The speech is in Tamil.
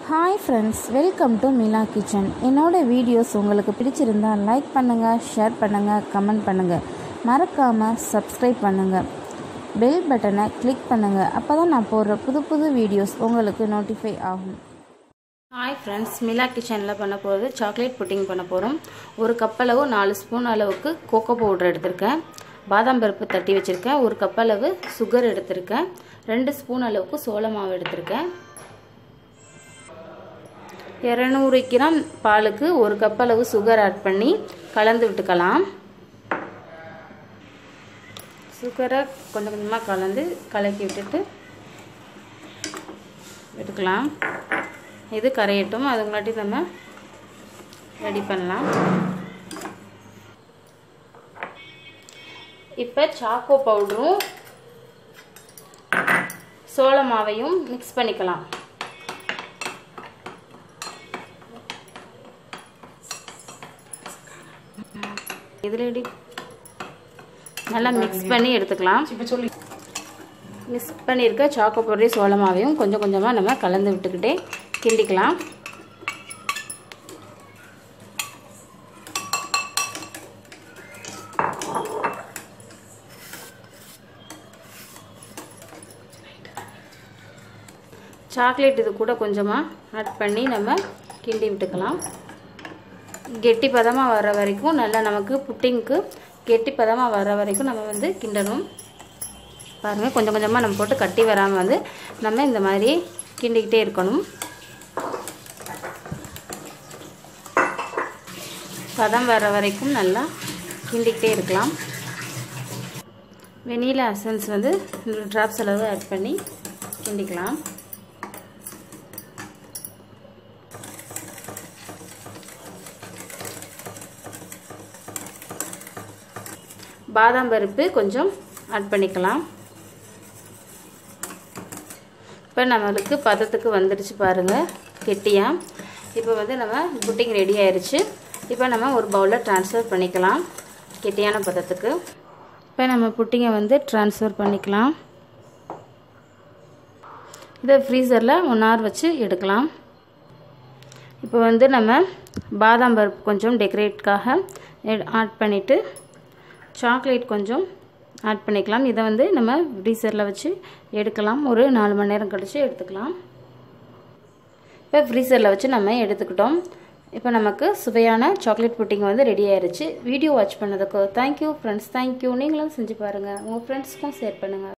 hi friends welcome to Mila kitchen என்னோடய வீடியோஸ் உங்களுக்கு பிடிச்சிருந்தா லைக் பண்ணுங்கள் ஷேர் பண்ணுங்கள் கமெண்ட் பண்ணுங்கள் மறக்காமல் சப்ஸ்கிரைப் பண்ணுங்கள் பெல் பட்டனை கிளிக் பண்ணுங்கள் அப்போ தான் நான் போடுற புது புது வீடியோஸ் உங்களுக்கு நோட்டிஃபை ஆகும் ஹாய் ஃப்ரெண்ட்ஸ் மிலா கிச்சனில் பண்ண போகிறது சாக்லேட் புட்டிங் பண்ண போகிறோம் ஒரு கப் அளவு நாலு ஸ்பூன் அளவுக்கு கோகோ பவுடர் எடுத்திருக்கேன் பாதாம் பருப்பு தட்டி வச்சுருக்கேன் ஒரு கப் அளவு சுகர் எடுத்திருக்கேன் ரெண்டு ஸ்பூன் அளவுக்கு சோள மாவு எடுத்திருக்கேன் இரநூறு கிராம் பாலுக்கு ஒரு கப் அளவு சுகர் ஆட் பண்ணி கலந்து விட்டுக்கலாம் சுகரை கொஞ்சம் கொஞ்சமாக கலந்து கலக்கி விட்டுட்டு எடுக்கலாம் இது கரையட்டும் அதுங்களாட்டி நம்ம ரெடி பண்ணலாம் இப்போ சாக்கோ பவுடரும் சோள மாவையும் மிக்ஸ் பண்ணிக்கலாம் இதில் நல்லா மிக்ஸ் பண்ணி எடுத்துக்கலாம் மிக்ஸ் பண்ணியிருக்க சாக்கோ பவுடரையும் சோள மாவையும் கொஞ்சம் கொஞ்சமாக நம்ம கலந்து விட்டுக்கிட்டே கிண்டிக்கலாம் சாக்லேட் இது கூட கொஞ்சமாக ஆட் பண்ணி நம்ம கிண்டி விட்டுக்கலாம் கெட்டி பதமாக வர வரைக்கும் நல்லா நமக்கு புட்டிங்க்கு கெட்டி பதமாக வர வரைக்கும் நம்ம வந்து கிண்டணும் பாருங்கள் கொஞ்சம் கொஞ்சமாக நம்ம போட்டு கட்டி வராமல் வந்து நம்ம இந்த மாதிரி கிண்டிக்கிட்டே இருக்கணும் பதம் வர வரைக்கும் நல்லா கிண்டிக்கிட்டே இருக்கலாம் வெனிலா அசன்ஸ் வந்து ட்ராப்ஸ் அளவு ஆட் பண்ணி கிண்டிக்கலாம் பாதாம் பருப்பு கொஞ்சம் ஆட் பண்ணிக்கலாம் இப்போ நம்மளுக்கு பதத்துக்கு வந்துடுச்சு பாருங்கள் கெட்டியாக இப்போ வந்து நம்ம புட்டிங் ரெடி ஆயிடுச்சு இப்போ நம்ம ஒரு பவுலில் ட்ரான்ஸ்ஃபர் பண்ணிக்கலாம் கெட்டியான பதத்துக்கு இப்போ நம்ம புட்டிங்கை வந்து ட்ரான்ஸ்ஃபர் பண்ணிக்கலாம் இதை ஃப்ரீசரில் ஒன் ஹவர் வச்சு எடுக்கலாம் இப்போ வந்து நம்ம பாதாம் பருப்பு கொஞ்சம் டெக்கரேட்காக ஆட் பண்ணிவிட்டு சாக்லேட் கொஞ்சம் ஆட் பண்ணிக்கலாம் இதை வந்து நம்ம ஃப்ரீசரில் வச்சு எடுக்கலாம் ஒரு நாலு மணி நேரம் கழித்து எடுத்துக்கலாம் இப்போ ஃப்ரீசரில் வச்சு நம்ம எடுத்துக்கிட்டோம் இப்போ நமக்கு சுவையான சாக்லேட் புட்டிங் வந்து ரெடி ஆயிடுச்சு வீடியோ வாட்ச் பண்ணதுக்கு தேங்க்யூ ஃப்ரெண்ட்ஸ் தேங்க்யூ நீங்களும் செஞ்சு பாருங்கள் உங்கள் ஃப்ரெண்ட்ஸ்க்கும் ஷேர் பண்ணுங்கள்